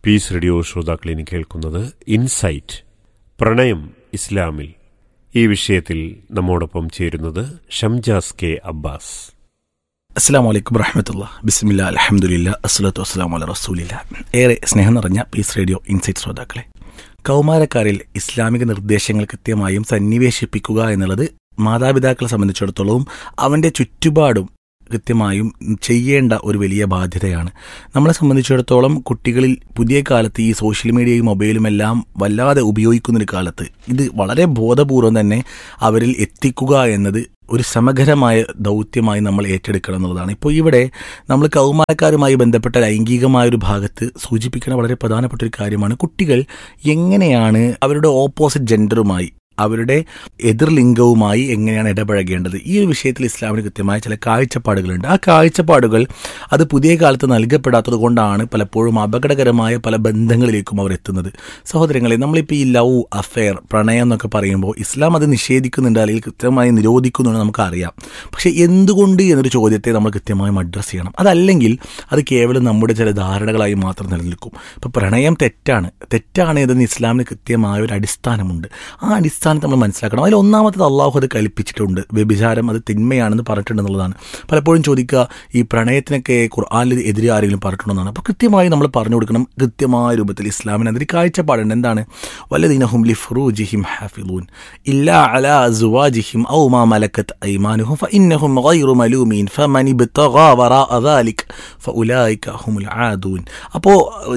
piece radio ശ്രോതാക്കളിനി കേൾക്കുന്നത് insight പ്രണയം ഇസ്ലാമിൽ ഈ വിഷയത്തിൽ നമ്മോടൊപ്പം ചേരുന്നത് ഷംജാസ് കെ അബ്ബാസ് അസ്സാം വലൈക്കും വറഹമത്തുള്ള ബിസ്മില്ല അലഹമുല്ല അസ്സലാത്തു വസ്സലാം അല റസൂലില്ല ഏറെ സ്നേഹം നിറഞ്ഞ പീസ് റേഡിയോ ഇൻസൈറ്റ് ശ്രോതാക്കളെ കൗമാരക്കാരിൽ ഇസ്ലാമിക നിർദ്ദേശങ്ങൾ കൃത്യമായും സന്നിവേശിപ്പിക്കുക എന്നുള്ളത് മാതാപിതാക്കളെ സംബന്ധിച്ചിടത്തോളവും അവൻ്റെ ചുറ്റുപാടും കൃത്യമായും ചെയ്യേണ്ട ഒരു വലിയ ബാധ്യതയാണ് നമ്മളെ സംബന്ധിച്ചിടത്തോളം കുട്ടികളിൽ പുതിയ കാലത്ത് ഈ സോഷ്യൽ മീഡിയയും മൊബൈലും എല്ലാം വല്ലാതെ ഉപയോഗിക്കുന്നൊരു കാലത്ത് ഇത് വളരെ ബോധപൂർവം തന്നെ അവരിൽ എത്തിക്കുക എന്നത് ഒരു സമഗ്രമായ ദൗത്യമായി നമ്മൾ ഏറ്റെടുക്കണം എന്നുള്ളതാണ് ഇപ്പോൾ ഇവിടെ നമ്മൾ കൗമാരക്കാരുമായി ബന്ധപ്പെട്ട ലൈംഗികമായ ഒരു ഭാഗത്ത് സൂചിപ്പിക്കുന്ന വളരെ പ്രധാനപ്പെട്ട ഒരു കാര്യമാണ് കുട്ടികൾ എങ്ങനെയാണ് അവരുടെ ഓപ്പോസിറ്റ് ജെൻഡറുമായി അവരുടെ എതിർലിംഗവുമായി എങ്ങനെയാണ് ഇടപഴകേണ്ടത് ഈ ഒരു വിഷയത്തിൽ ഇസ്ലാമിന് കൃത്യമായ ചില കാഴ്ചപ്പാടുകളുണ്ട് ആ കാഴ്ചപ്പാടുകൾ അത് പുതിയ കാലത്ത് നൽകപ്പെടാത്തത് കൊണ്ടാണ് പലപ്പോഴും അപകടകരമായ പല ബന്ധങ്ങളിലേക്കും അവർ എത്തുന്നത് സഹോദരങ്ങളെ നമ്മളിപ്പോൾ ഈ ലവ് അഫെയർ പ്രണയം എന്നൊക്കെ പറയുമ്പോൾ ഇസ്ലാം അത് നിഷേധിക്കുന്നുണ്ട് അല്ലെങ്കിൽ കൃത്യമായി നിരോധിക്കുന്നുണ്ട് നമുക്കറിയാം പക്ഷേ എന്തുകൊണ്ട് എന്നൊരു ചോദ്യത്തെ നമ്മൾ കൃത്യമായും അഡ്രസ്സ് ചെയ്യണം അതല്ലെങ്കിൽ അത് കേവലം നമ്മുടെ ചില ധാരണകളായി മാത്രം നിലനിൽക്കും ഇപ്പോൾ പ്രണയം തെറ്റാണ് തെറ്റാണ് എന്നതിന് ഇസ്ലാമിന് കൃത്യമായ ഒരു അടിസ്ഥാനമുണ്ട് ആ അടിസ്ഥാനം അടിസ്ഥാനത്ത് നമ്മൾ മനസ്സിലാക്കണം അതിൽ ഒന്നാമത്തത് അള്ളാഹു അത് കൽപ്പിച്ചിട്ടുണ്ട് വ്യഭിചാരം അത് തിന്മയാണെന്ന് പറഞ്ഞിട്ടുണ്ടെന്നുള്ളതാണ് പലപ്പോഴും ചോദിക്കുക ഈ പ്രണയത്തിനൊക്കെ ഖുർആാനിൽ എതിരെ ആരെങ്കിലും പറഞ്ഞിട്ടുണ്ടെന്നാണ് അപ്പോൾ കൃത്യമായി നമ്മൾ പറഞ്ഞു കൊടുക്കണം കൃത്യമായ രൂപത്തിൽ ഇസ്ലാമിന് അതിൽ കാഴ്ചപ്പാടുണ്ട് എന്താണ് വല്ലദീനഹും ലി ഫുറൂജിഹിം ഹാഫിലൂൻ ഇല്ല അല സുവാജിഹിം ഔ മാ മലക്കത്ത് ഐമാനുഹും ഫഇന്നഹും ഗൈറു മലൂമീൻ ഫമൻ ഇബ്തഗാ വറാഅ ذلك ഫഉലൈക ഹുമുൽ ആദൂൻ അപ്പോൾ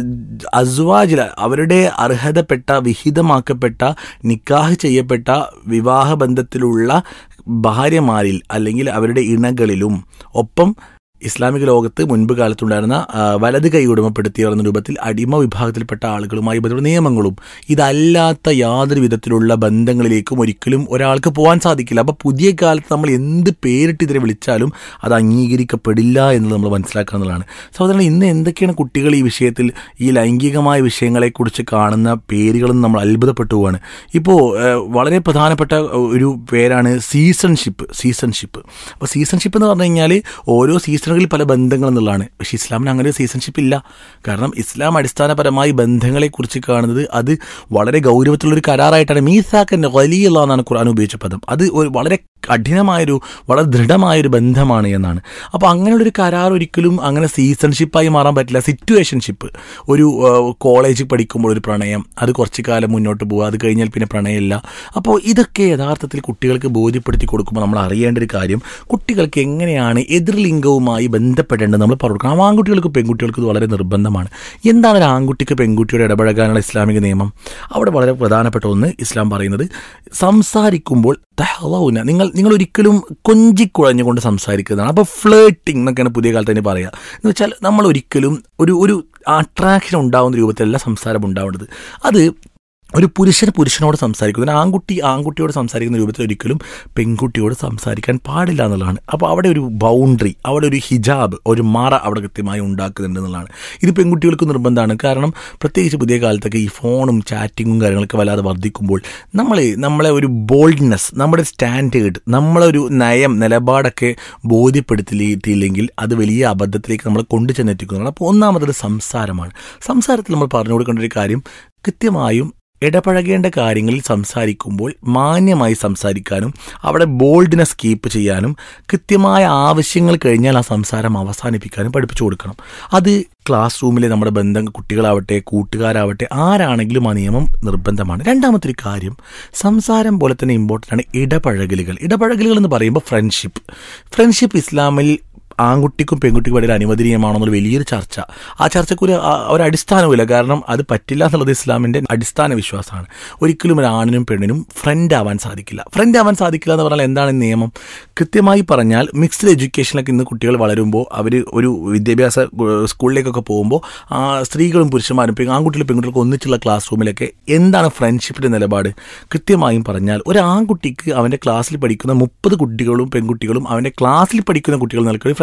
അസ്വാജിൽ അവരുടെ അർഹതപ്പെട്ട വിഹിതമാക്കപ്പെട്ട നിക്കാഹ് ചെയ്യപ്പെട്ട വിവാഹബന്ധത്തിലുള്ള ഭാര്യമാരിൽ അല്ലെങ്കിൽ അവരുടെ ഇണകളിലും ഒപ്പം ഇസ്ലാമിക ലോകത്ത് മുൻപ് കാലത്തുണ്ടായിരുന്ന വലത് കൈ ഉടമപ്പെടുത്തിയവർ എന്ന രൂപത്തിൽ അടിമ വിഭാഗത്തിൽപ്പെട്ട ആളുകളുമായി ബന്ധപ്പെട്ട നിയമങ്ങളും ഇതല്ലാത്ത യാതൊരു വിധത്തിലുള്ള ബന്ധങ്ങളിലേക്കും ഒരിക്കലും ഒരാൾക്ക് പോകാൻ സാധിക്കില്ല അപ്പോൾ പുതിയ കാലത്ത് നമ്മൾ എന്ത് പേരിട്ട് ഇതിനെ വിളിച്ചാലും അത് അംഗീകരിക്കപ്പെടില്ല എന്നുള്ളത് നമ്മൾ മനസ്സിലാക്കുക എന്നുള്ളതാണ് സഹോദരൻ ഇന്ന് എന്തൊക്കെയാണ് കുട്ടികൾ ഈ വിഷയത്തിൽ ഈ ലൈംഗികമായ വിഷയങ്ങളെക്കുറിച്ച് കാണുന്ന പേരുകളും നമ്മൾ അത്ഭുതപ്പെട്ടു പോവാണ് ഇപ്പോൾ വളരെ പ്രധാനപ്പെട്ട ഒരു പേരാണ് സീസൺഷിപ്പ് സീസൺഷിപ്പ് അപ്പോൾ സീസൺഷിപ്പ് എന്ന് പറഞ്ഞു കഴിഞ്ഞാൽ ഓരോ സീസൺ സീസണുകളിൽ പല ബന്ധങ്ങൾ എന്നുള്ളതാണ് പക്ഷേ ഇസ്ലാമിന് അങ്ങനെ ഒരു സീസൺഷിപ്പ് ഇല്ല കാരണം ഇസ്ലാം അടിസ്ഥാനപരമായി ബന്ധങ്ങളെക്കുറിച്ച് കാണുന്നത് അത് വളരെ ഗൗരവത്തിലുള്ളൊരു കരാറായിട്ടാണ് മീസാക്കൻ്റെ വലിയുള്ള എന്നാണ് ഖുർആൻ ഉപയോഗിച്ച പദം അത് ഒരു വളരെ കഠിനമായൊരു വളരെ ദൃഢമായൊരു ബന്ധമാണ് എന്നാണ് അപ്പോൾ അങ്ങനെയുള്ളൊരു കരാർ ഒരിക്കലും അങ്ങനെ സീസൺഷിപ്പായി മാറാൻ പറ്റില്ല സിറ്റുവേഷൻഷിപ്പ് ഒരു കോളേജിൽ പഠിക്കുമ്പോൾ ഒരു പ്രണയം അത് കുറച്ച് കാലം മുന്നോട്ട് പോകുക അത് കഴിഞ്ഞാൽ പിന്നെ പ്രണയമില്ല അപ്പോൾ ഇതൊക്കെ യഥാർത്ഥത്തിൽ കുട്ടികൾക്ക് ബോധ്യപ്പെടുത്തി കൊടുക്കുമ്പോൾ നമ്മൾ അറിയേണ്ട ഒരു കാര്യം കുട്ടികൾക്ക് എങ്ങനെയാണ് എതിർലിംഗവുമായി ബന്ധപ്പെടേണ്ടത് നമ്മൾ പറഞ്ഞു കൊടുക്കണം ആൺകുട്ടികൾക്ക് പെൺകുട്ടികൾക്ക് ഇത് വളരെ നിർബന്ധമാണ് എന്താണ് ഒരു ആൺകുട്ടിക്ക് പെൺകുട്ടിയോട് ഇടപഴകാനുള്ള ഇസ്ലാമിക നിയമം അവിടെ വളരെ പ്രധാനപ്പെട്ട ഒന്ന് ഇസ്ലാം പറയുന്നത് സംസാരിക്കുമ്പോൾ തഹലൗന നിങ്ങൾ നിങ്ങൾ ഒരിക്കലും കൊഞ്ചിക്കുഴഞ്ഞുകൊണ്ട് സംസാരിക്കുന്നതാണ് അപ്പോൾ ഫ്ലേട്ടിംഗ് എന്നൊക്കെയാണ് പുതിയ കാലത്ത് തന്നെ പറയുക എന്ന് വെച്ചാൽ നമ്മൾ ഒരിക്കലും ഒരു ഒരു അട്രാക്ഷൻ ഉണ്ടാകുന്ന രൂപത്തിലല്ല സംസാരം ഉണ്ടാവേണ്ടത് അത് ഒരു പുരുഷൻ പുരുഷനോട് സംസാരിക്കുന്നു ആൺകുട്ടി ആൺകുട്ടിയോട് സംസാരിക്കുന്ന രൂപത്തിൽ ഒരിക്കലും പെൺകുട്ടിയോട് സംസാരിക്കാൻ പാടില്ല എന്നുള്ളതാണ് അപ്പോൾ അവിടെ ഒരു ബൗണ്ടറി അവിടെ ഒരു ഹിജാബ് ഒരു മറ അവിടെ കൃത്യമായി ഉണ്ടാക്കുന്നുണ്ട് എന്നുള്ളതാണ് ഇത് പെൺകുട്ടികൾക്ക് നിർബന്ധമാണ് കാരണം പ്രത്യേകിച്ച് പുതിയ കാലത്തൊക്കെ ഈ ഫോണും ചാറ്റിങ്ങും കാര്യങ്ങളൊക്കെ വല്ലാതെ വർദ്ധിക്കുമ്പോൾ നമ്മൾ നമ്മളെ ഒരു ബോൾഡ്നെസ് നമ്മുടെ സ്റ്റാൻഡേർഡ് നമ്മളൊരു നയം നിലപാടൊക്കെ ബോധ്യപ്പെടുത്തിയിട്ടില്ലെങ്കിൽ അത് വലിയ അബദ്ധത്തിലേക്ക് നമ്മൾ കൊണ്ടു ചെന്നെത്തിക്കുന്നതാണ് അപ്പോൾ ഒന്നാമത് സംസാരമാണ് സംസാരത്തിൽ നമ്മൾ പറഞ്ഞു കൊടുക്കേണ്ട ഒരു കാര്യം കൃത്യമായും ഇടപഴകേണ്ട കാര്യങ്ങളിൽ സംസാരിക്കുമ്പോൾ മാന്യമായി സംസാരിക്കാനും അവിടെ ബോൾഡ്നെസ് കീപ്പ് ചെയ്യാനും കൃത്യമായ ആവശ്യങ്ങൾ കഴിഞ്ഞാൽ ആ സംസാരം അവസാനിപ്പിക്കാനും പഠിപ്പിച്ചു കൊടുക്കണം അത് ക്ലാസ് റൂമിലെ നമ്മുടെ ബന്ധം കുട്ടികളാവട്ടെ കൂട്ടുകാരാവട്ടെ ആരാണെങ്കിലും ആ നിയമം നിർബന്ധമാണ് രണ്ടാമത്തെ ഒരു കാര്യം സംസാരം പോലെ തന്നെ ഇമ്പോർട്ടൻ്റ് ആണ് ഇടപഴകലുകൾ ഇടപഴകലുകൾ എന്ന് പറയുമ്പോൾ ഫ്രണ്ട്ഷിപ്പ് ഫ്രണ്ട്ഷിപ്പ് ഇസ്ലാമിൽ ആൺകുട്ടിക്കും പെൺകുട്ടിക്കും ഇടയിൽ അനുവദനീയമാണോ എന്നൊരു വലിയൊരു ചർച്ച ആ ചർച്ചയ്ക്ക് ഒരു ഒരു അടിസ്ഥാനമില്ല കാരണം അത് പറ്റില്ല എന്നുള്ളത് ഇസ്ലാമിൻ്റെ അടിസ്ഥാന വിശ്വാസമാണ് ഒരിക്കലും ഒരു ആണിനും പെണ്ണിനും ഫ്രണ്ട് ആവാൻ സാധിക്കില്ല ഫ്രണ്ട് ആവാൻ സാധിക്കില്ല എന്ന് പറഞ്ഞാൽ എന്താണ് നിയമം കൃത്യമായി പറഞ്ഞാൽ മിക്സ്ഡ് എഡ്യൂക്കേഷനിലൊക്കെ ഇന്ന് കുട്ടികൾ വളരുമ്പോൾ അവർ ഒരു വിദ്യാഭ്യാസ സ്കൂളിലേക്കൊക്കെ പോകുമ്പോൾ സ്ത്രീകളും പുരുഷന്മാരും ആൺകുട്ടികളും പെൺകുട്ടികൾക്ക് ഒന്നിച്ചുള്ള ക്ലാസ് റൂമിലൊക്കെ എന്താണ് ഫ്രണ്ട്ഷിപ്പിൻ്റെ നിലപാട് കൃത്യമായും പറഞ്ഞാൽ ഒരു ആൺകുട്ടിക്ക് അവൻ്റെ ക്ലാസ്സിൽ പഠിക്കുന്ന മുപ്പത് കുട്ടികളും പെൺകുട്ടികളും അവൻ്റെ ക്ലാസ്സിൽ പഠിക്കുന്ന കുട്ടികൾ നിൽക്കുന്ന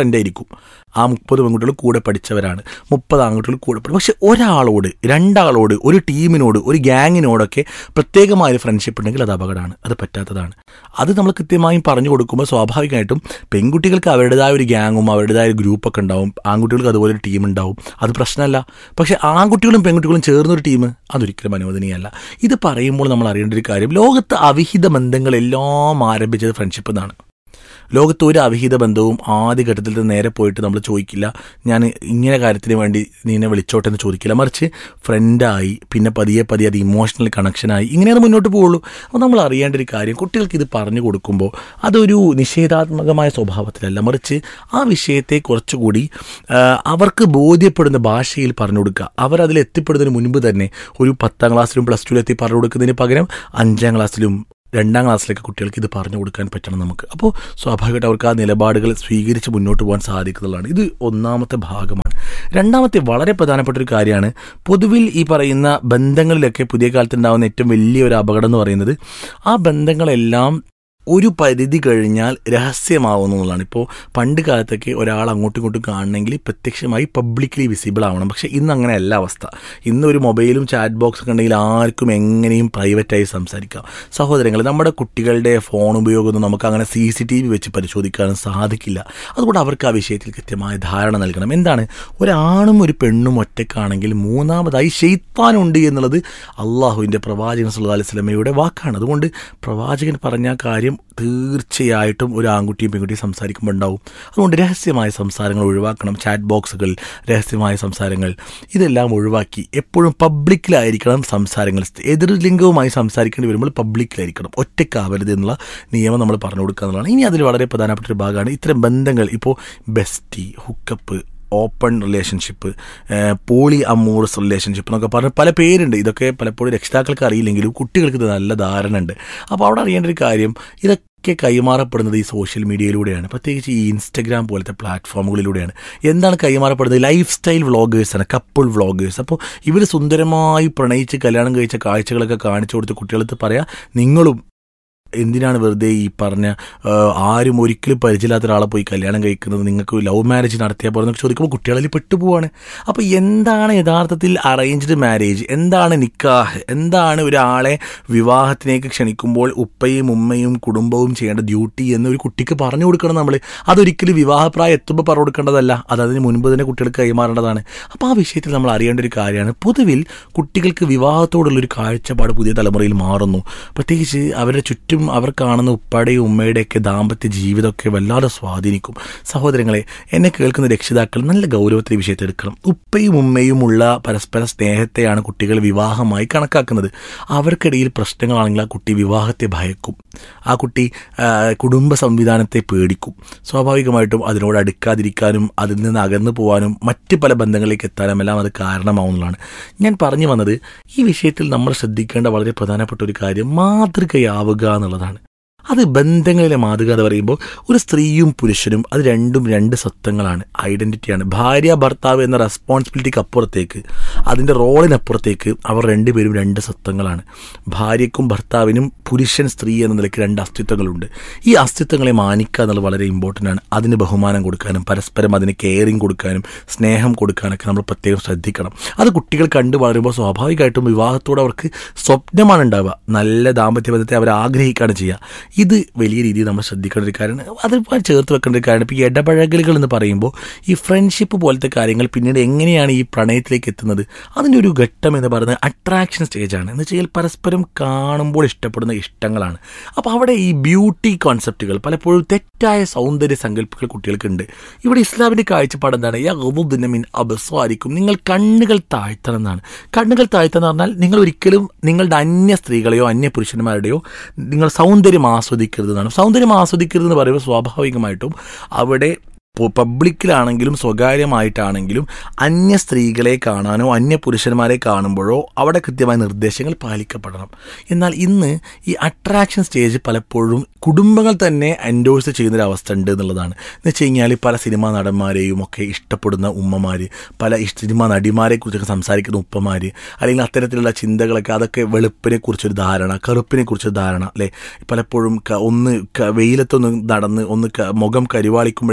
ഫ്രണ്ട് ആയിരിക്കും ആ മുപ്പത് പെൺകുട്ടികൾ കൂടെ പഠിച്ചവരാണ് മുപ്പത് ആൺകുട്ടികൾ കൂടെ പഠി പക്ഷെ ഒരാളോട് രണ്ടാളോട് ഒരു ടീമിനോട് ഒരു ഗ്യാങ്ങിനോടൊക്കെ പ്രത്യേകമായ ഒരു ഫ്രണ്ട്ഷിപ്പ് ഉണ്ടെങ്കിൽ അത് അപകടമാണ് അത് പറ്റാത്തതാണ് അത് നമ്മൾ കൃത്യമായും പറഞ്ഞു കൊടുക്കുമ്പോൾ സ്വാഭാവികമായിട്ടും പെൺകുട്ടികൾക്ക് അവരുടേതായ ഒരു ഗ്യാങ്ങും അവരുടേതായ ഒരു ഗ്രൂപ്പൊക്കെ ഉണ്ടാവും ആൺകുട്ടികൾക്ക് അതുപോലെ ഒരു ടീം ഉണ്ടാവും അത് പ്രശ്നമല്ല പക്ഷേ ആൺകുട്ടികളും പെൺകുട്ടികളും ചേർന്നൊരു ടീം അതൊരിക്കലും അനുവദനീയമല്ല ഇത് പറയുമ്പോൾ നമ്മൾ അറിയേണ്ട ഒരു കാര്യം ലോകത്ത് അവിഹിത ബന്ധങ്ങളെല്ലാം ആരംഭിച്ചത് ഫ്രണ്ട്ഷിപ്പ് എന്നാണ് ലോകത്ത് ഒരു അവിഹിത ബന്ധവും ആദ്യഘട്ടത്തിൽ നിന്ന് നേരെ പോയിട്ട് നമ്മൾ ചോദിക്കില്ല ഞാൻ ഇങ്ങനെ കാര്യത്തിന് വേണ്ടി നിന്നെ വിളിച്ചോട്ടെ എന്ന് ചോദിക്കില്ല മറിച്ച് ഫ്രണ്ടായി പിന്നെ പതിയെ പതിയെ അത് ഇമോഷണൽ കണക്ഷനായി ഇങ്ങനെയാണ് മുന്നോട്ട് പോവുള്ളൂ അപ്പോൾ നമ്മൾ അറിയേണ്ട ഒരു കാര്യം കുട്ടികൾക്ക് ഇത് പറഞ്ഞു കൊടുക്കുമ്പോൾ അതൊരു നിഷേധാത്മകമായ സ്വഭാവത്തിലല്ല മറിച്ച് ആ വിഷയത്തെ കുറച്ചുകൂടി ആ, അവർക്ക് ബോധ്യപ്പെടുന്ന ഭാഷയിൽ പറഞ്ഞു കൊടുക്കുക അവർ അതിൽ എത്തിപ്പെടുന്നതിന് മുൻപ് തന്നെ ഒരു പത്താം ക്ലാസ്സിലും പ്ലസ് ടുവിലും എത്തി പറഞ്ഞു കൊടുക്കുന്നതിന് പകരം അഞ്ചാം ക്ലാസ്സിലും രണ്ടാം ക്ലാസ്സിലേക്ക് കുട്ടികൾക്ക് ഇത് പറഞ്ഞു കൊടുക്കാൻ പറ്റണം നമുക്ക് അപ്പോൾ സ്വാഭാവികമായിട്ട് അവർക്ക് ആ നിലപാടുകൾ സ്വീകരിച്ച് മുന്നോട്ട് പോകാൻ സാധിക്കുന്നതാണ് ഇത് ഒന്നാമത്തെ ഭാഗമാണ് രണ്ടാമത്തെ വളരെ പ്രധാനപ്പെട്ട ഒരു കാര്യമാണ് പൊതുവിൽ ഈ പറയുന്ന ബന്ധങ്ങളിലൊക്കെ പുതിയ കാലത്ത് ഉണ്ടാകുന്ന ഏറ്റവും വലിയൊരു അപകടം എന്ന് പറയുന്നത് ആ ബന്ധങ്ങളെല്ലാം ഒരു പരിധി കഴിഞ്ഞാൽ രഹസ്യമാവുന്നു എന്നുള്ളതാണ് ഇപ്പോൾ പണ്ട് കാലത്തൊക്കെ ഒരാൾ അങ്ങോട്ടും ഇങ്ങോട്ടും കാണണമെങ്കിൽ പ്രത്യക്ഷമായി പബ്ലിക്കലി വിസിബിൾ ആവണം പക്ഷേ ഇന്ന് അങ്ങനെയല്ല അവസ്ഥ ഇന്ന് ഒരു മൊബൈലും ചാറ്റ് ബോക്സൊക്കെ ഉണ്ടെങ്കിൽ ആർക്കും എങ്ങനെയും പ്രൈവറ്റായി സംസാരിക്കാം സഹോദരങ്ങൾ നമ്മുടെ കുട്ടികളുടെ ഫോൺ ഉപയോഗമൊന്നും നമുക്ക് അങ്ങനെ സി സി ടി വി വെച്ച് പരിശോധിക്കാനും സാധിക്കില്ല അതുകൊണ്ട് അവർക്ക് ആ വിഷയത്തിൽ കൃത്യമായ ധാരണ നൽകണം എന്താണ് ഒരാണും ഒരു പെണ്ണും ഒറ്റക്കാണെങ്കിൽ മൂന്നാമതായി ഷെയ്ത്താനുണ്ട് എന്നുള്ളത് അള്ളാഹുവിൻ്റെ പ്രവാചകൻ സല്ലല്ലാഹു അലൈഹി വസല്ലമയുടെ വാക്കാണ് അതുകൊണ്ട് പ്രവാചകൻ പറഞ്ഞ ആ കാര്യം തീർച്ചയായിട്ടും ഒരു ആൺകുട്ടിയും പെൺകുട്ടിയും സംസാരിക്കുമ്പോൾ ഉണ്ടാവും അതുകൊണ്ട് രഹസ്യമായ സംസാരങ്ങൾ ഒഴിവാക്കണം ചാറ്റ് ബോക്സുകൾ രഹസ്യമായ സംസാരങ്ങൾ ഇതെല്ലാം ഒഴിവാക്കി എപ്പോഴും പബ്ലിക്കിലായിരിക്കണം സംസാരങ്ങൾ എതിർ ലിംഗവുമായി സംസാരിക്കേണ്ടി വരുമ്പോൾ പബ്ലിക്കിലായിരിക്കണം ഒറ്റയ്ക്കാവരുത് എന്നുള്ള നിയമം നമ്മൾ പറഞ്ഞു കൊടുക്കുക എന്നുള്ളതാണ് ഇനി അതിൽ വളരെ പ്രധാനപ്പെട്ട ഒരു ഭാഗമാണ് ഇത്തരം ബന്ധങ്ങൾ ഇപ്പോൾ bestie hookup open relationship polyamorous relationship എന്നൊക്കെ പറഞ്ഞ് പല പേരുണ്ട് ഇതൊക്കെ പലപ്പോഴും രക്ഷിതാക്കൾക്ക് അറിയില്ലെങ്കിലും കുട്ടികൾക്ക് ഇത് നല്ല ധാരണ ഉണ്ട് അപ്പോൾ അവിടെ അറിയേണ്ട ഒരു കാര്യം ഇതൊക്കെ കൈമാറപ്പെടുന്നത് ഈ സോഷ്യൽ മീഡിയയിലൂടെയാണ് പ്രത്യേകിച്ച് ഈ ഇൻസ്റ്റഗ്രാം പോലത്തെ പ്ലാറ്റ്ഫോമുകളിലൂടെയാണ് എന്താണ് കൈമാറപ്പെടുന്നത് ലൈഫ് സ്റ്റൈൽ വ്ളോഗേഴ്സാണ് കപ്പിൾ വ്ളോഗേഴ്സ് അപ്പോൾ ഇവർ സുന്ദരമായി പ്രണയിച്ച് കല്യാണം കഴിച്ച കാഴ്ചകളൊക്കെ കാണിച്ചു കൊടുത്ത് കുട്ടികളടുത്ത് പറയാം നിങ്ങളും എന്തിനാണ് വെറുതെ ഈ പറഞ്ഞ ആ, ആരും ഒരിക്കലും പരിചയമില്ലാത്ത ഒരാളെ പോയി കല്യാണം കഴിക്കുന്നത് നിങ്ങൾക്ക് ലവ് മാരേജ് നടത്തിയാൽ പോലെ എന്നൊക്കെ ചോദിക്കുമ്പോൾ കുട്ടികളിൽ പെട്ടുപോവാണ് അപ്പോൾ എന്താണ് യഥാർത്ഥത്തിൽ അറേഞ്ച്ഡ് മാരേജ് എന്താണ് നിക്കാഹ് എന്താണ് ഒരാളെ വിവാഹത്തിലേക്ക് ക്ഷണിക്കുമ്പോൾ ഉപ്പയും ഉമ്മയും കുടുംബവും ചെയ്യേണ്ട ഡ്യൂട്ടി എന്ന് ഒരു കുട്ടിക്ക് പറഞ്ഞു കൊടുക്കണം നമ്മൾ അതൊരിക്കലും വിവാഹപ്രായം എത്തുമ്പോൾ പറഞ്ഞു കൊടുക്കേണ്ടതല്ല അത് അതിന് മുൻപ് തന്നെ കുട്ടികൾക്ക് കൈമാറേണ്ടതാണ് അപ്പോൾ ആ വിഷയത്തിൽ നമ്മൾ അറിയേണ്ട ഒരു കാര്യമാണ് പൊതുവിൽ കുട്ടികൾക്ക് വിവാഹത്തോടുള്ളൊരു കാഴ്ചപ്പാട് പുതിയ തലമുറയിൽ മാറുന്നു പ്രത്യേകിച്ച് അവരുടെ ചുറ്റും അവർ കാണുന്ന ഉപ്പയുടെയും ഉമ്മയുടെയൊക്കെ ദാമ്പത്യ ജീവിതമൊക്കെ വല്ലാതെ സ്വാധീനിക്കും സഹോദരങ്ങളെ എന്നെ കേൾക്കുന്ന രക്ഷിതാക്കൾ നല്ല ഗൗരവത്തിൽ വിഷയത്തെ എടുക്കണം ഉപ്പയും ഉമ്മയുമുള്ള പരസ്പര സ്നേഹത്തെയാണ് കുട്ടികൾ വിവാഹമായി കണക്കാക്കുന്നത് അവർക്കിടയിൽ പ്രശ്നങ്ങളാണെങ്കിൽ ആ കുട്ടി വിവാഹത്തെ ഭയക്കും ആ കുട്ടി ആ, കുടുംബ സംവിധാനത്തെ പേടിക്കും സ്വാഭാവികമായിട്ടും അതിനോട് അടുക്കാതിരിക്കാനും അതിൽ നിന്ന് അകന്നു പോകാനും മറ്റ് പല ബന്ധങ്ങളിലേക്ക് എത്താനും എല്ലാം അത് കാരണമാവുന്നതാണ് ഞാൻ പറഞ്ഞു വന്നത് ഈ വിഷയത്തിൽ നമ്മൾ ശ്രദ്ധിക്കേണ്ട വളരെ പ്രധാനപ്പെട്ട ഒരു കാര്യം മാതൃകയാവുക എന്നുള്ളതാണ് അത് ബന്ധങ്ങളിലെ മാതൃക എന്ന് പറയുമ്പോൾ ഒരു സ്ത്രീയും പുരുഷനും അത് രണ്ടും രണ്ട് സ്വത്വങ്ങളാണ് ഐഡന്റിറ്റിയാണ് ഭാര്യ ഭർത്താവ് എന്ന റെസ്പോൺസിബിലിറ്റിക്ക് അപ്പുറത്തേക്ക് അതിൻ്റെ റോളിനപ്പുറത്തേക്ക് അവർ രണ്ടുപേരും രണ്ട് സ്വത്വങ്ങളാണ് ഭാര്യയ്ക്കും ഭർത്താവിനും പുരുഷൻ സ്ത്രീ എന്ന നിലയ്ക്ക് രണ്ട് അസ്തിത്വങ്ങളുണ്ട് ഈ അസ്തിത്വങ്ങളെ മാനിക്കുക എന്നുള്ളത് വളരെ ഇമ്പോർട്ടൻ്റ് ആണ് അതിന് ബഹുമാനം കൊടുക്കാനും പരസ്പരം അതിന് കെയറിങ് കൊടുക്കാനും സ്നേഹം കൊടുക്കാനൊക്കെ നമ്മൾ പ്രത്യേകം ശ്രദ്ധിക്കണം അത് കുട്ടികൾ കണ്ടു വളരുമ്പോൾ സ്വാഭാവികമായിട്ടും വിവാഹത്തോട് അവർക്ക് സ്വപ്നമാണ് ഉണ്ടാവുക നല്ല ദാമ്പത്യ ബന്ധത്തെ അവർ ആഗ്രഹിക്കുകയാണ് ചെയ്യുക ഇത് വലിയ രീതിയിൽ നമ്മൾ ശ്രദ്ധിക്കേണ്ട ഒരു കാര്യമാണ് അതിപ്പോൾ ചേർത്ത് വെക്കേണ്ട ഒരു കാര്യമാണ് ഇപ്പോൾ ഈ ഇടപഴകലുകൾ എന്ന് പറയുമ്പോൾ ഈ ഫ്രണ്ട്ഷിപ്പ് പോലത്തെ കാര്യങ്ങൾ പിന്നീട് എങ്ങനെയാണ് ഈ പ്രണയത്തിലേക്ക് എത്തുന്നത് അതിൻ്റെ ഒരു ഘട്ടം എന്ന് പറയുന്നത് അട്രാക്ഷൻ സ്റ്റേജാണ് എന്ന് വെച്ചാൽ പരസ്പരം കാണുമ്പോൾ ഇഷ്ടപ്പെടുന്ന ഇഷ്ടങ്ങളാണ് അപ്പോൾ അവിടെ ഈ ബ്യൂട്ടി കോൺസെപ്റ്റുകൾ പലപ്പോഴും തെറ്റായ സൗന്ദര്യ സങ്കല്പങ്ങൾ കുട്ടികൾക്കുണ്ട് ഇവിടെ ഇസ്ലാമിൻ്റെ കാഴ്ചപ്പാട് എന്താണ് യഹുദിനമിൻ അബസ്വാരിക്കും നിങ്ങൾ കണ്ണുകൾ താഴ്ത്തണം എന്നാണ് കണ്ണുകൾ താഴ്ത്തണം എന്ന് പറഞ്ഞാൽ നിങ്ങൾ ഒരിക്കലും നിങ്ങളുടെ അന്യ സ്ത്രീകളെയോ അന്യ പുരുഷന്മാരുടെയോ നിങ്ങൾ സൗന്ദര്യം ആസ്വദിക്കരുത് എന്നാണ് സൗന്ദര്യം ആസ്വദിക്കരുത് എന്ന് പറയുമ്പോൾ സ്വാഭാവികമായിട്ടും അവിടെ ഇപ്പോൾ പബ്ലിക്കിലാണെങ്കിലും സ്വകാര്യമായിട്ടാണെങ്കിലും അന്യ സ്ത്രീകളെ കാണാനോ അന്യ പുരുഷന്മാരെ കാണുമ്പോഴോ അവിടെ കൃത്യമായ നിർദ്ദേശങ്ങൾ പാലിക്കപ്പെടണം എന്നാൽ ഇന്ന് ഈ അട്രാക്ഷൻ സ്റ്റേജ് പലപ്പോഴും കുടുംബങ്ങൾ തന്നെ എൻഡോഴ്സ് ചെയ്യുന്നൊരവസ്ഥ ഉണ്ട് എന്നുള്ളതാണ് എന്ന് വെച്ച് കഴിഞ്ഞാൽ പല സിനിമാ നടന്മാരെയും ഒക്കെ ഇഷ്ടപ്പെടുന്ന ഉമ്മമാർ പല ഇഷ്- സിനിമാ നടിമാരെ കുറിച്ചൊക്കെ സംസാരിക്കുന്ന ഉപ്പമാർ അല്ലെങ്കിൽ അത്തരത്തിലുള്ള ചിന്തകളൊക്കെ അതൊക്കെ വെളുപ്പിനെ കുറിച്ചൊരു ധാരണ കറുപ്പിനെ കുറിച്ചൊരു ധാരണ അല്ലേ പലപ്പോഴും ക- ഒന്ന് ക- വെയിലത്തൊന്ന് നടന്ന് ഒന്ന് ക- മുഖം കരിവാളിക്കുമ്പോഴേക്കിനും